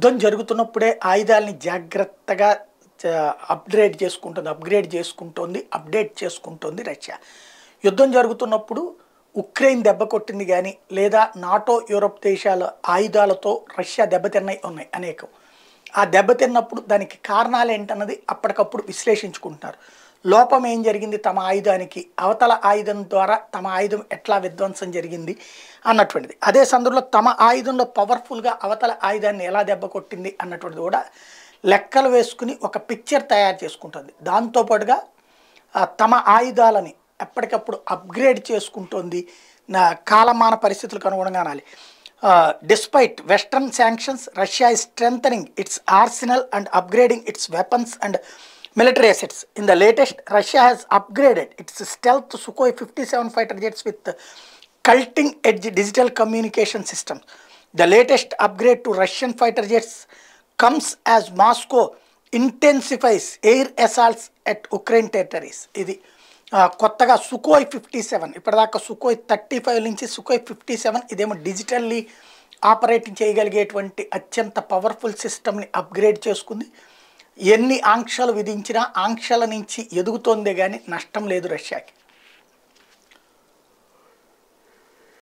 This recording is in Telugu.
యుద్ధం జరుగుతున్నప్పుడే ఆయుధాలని జాగ్రత్తగా అప్గ్రేడ్ చేసుకుంటుంది అప్గ్రేడ్ చేసుకుంటోంది అప్డేట్ చేసుకుంటోంది రష్యా యుద్ధం జరుగుతున్నప్పుడు ఉక్రెయిన్ దెబ్బ కొట్టింది కానీ లేదా నాటో యూరప్ దేశాల ఆయుధాలతో రష్యా దెబ్బతిన్నాయి ఉన్నాయి అనేకం ఆ దెబ్బతిన్నప్పుడు దానికి కారణాలు ఏంటన్నది అప్పటికప్పుడు విశ్లేషించుకుంటున్నారు లోపం ఏం జరిగింది తమ ఆయుధానికి అవతల ఆయుధం ద్వారా తమ ఆయుధం ఎట్లా విధ్వంసం జరిగింది అన్నటువంటిది అదే సందర్భంలో తమ ఆయుధంలో పవర్ఫుల్గా అవతల ఆయుధాన్ని ఎలా దెబ్బ కొట్టింది అన్నటువంటిది కూడా లెక్కలు వేసుకుని ఒక పిక్చర్ తయారు చేసుకుంటుంది దాంతోపాటుగా ఆ, తమ ఆయుధాలని ఎప్పటికప్పుడు అప్గ్రేడ్ చేసుకుంటోంది నా కాలమాన పరిస్థితులకు అనుగుణంగా అనాలి despite western sanctions Russia is strengthening its arsenal and upgrading its weapons and military assets. In the latest, Russia has upgraded its stealth Sukhoi 57 fighter jets with cutting edge digital communication systems. The latest upgrade to Russian fighter jets comes as Moscow intensifies air assaults at Ukraine territories. ఇది ఆ, కొత్తగా సుకోయ్ ఫిఫ్టీ సెవెన్ ఇప్పటిదాకా సుకోయ్ థర్టీ ఫైవ్ నుంచి సుకోయ్ ఫిఫ్టీ సెవెన్ ఇదేమో డిజిటల్లీ ఆపరేట్ చేయగలిగేటువంటి అత్యంత పవర్ఫుల్ సిస్టమ్ని అప్గ్రేడ్ చేసుకుంది ఎన్ని ఆంక్షలు విధించినా ఆంక్షల నుంచి ఎదుగుతోందే కానీ నష్టం లేదు రష్యాకి